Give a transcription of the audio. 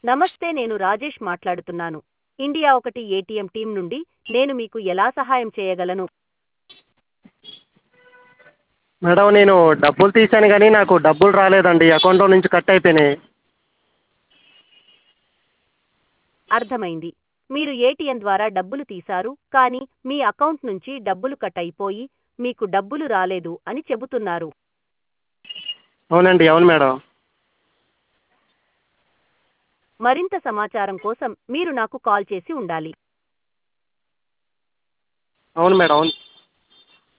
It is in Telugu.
నమస్తే నేను రాజేష్ మాట్లాడుతున్నాను ఇండియా ఒకటి ఏటీఎం టీం నుండి నేను మీకు ఎలా సహాయం చేయగలను మేడం నేను డబ్బులు తీసాను కానీ నాకు డబ్బులు రాలేదండి అకౌంట్లో నుంచి కట్ అయిపోయినాయి అర్థమైంది మీరు ఏటీఎం ద్వారా డబ్బులు తీశారు కానీ మీ అకౌంట్ నుంచి డబ్బులు కట్ అయిపోయి మీకు డబ్బులు రాలేదు అని చెబుతున్నారు అవునండి అవును మేడం మరింత సమాచారం కోసం మీరు నాకు కాల్ చేసి ఉండాలి అవును మేడం అవును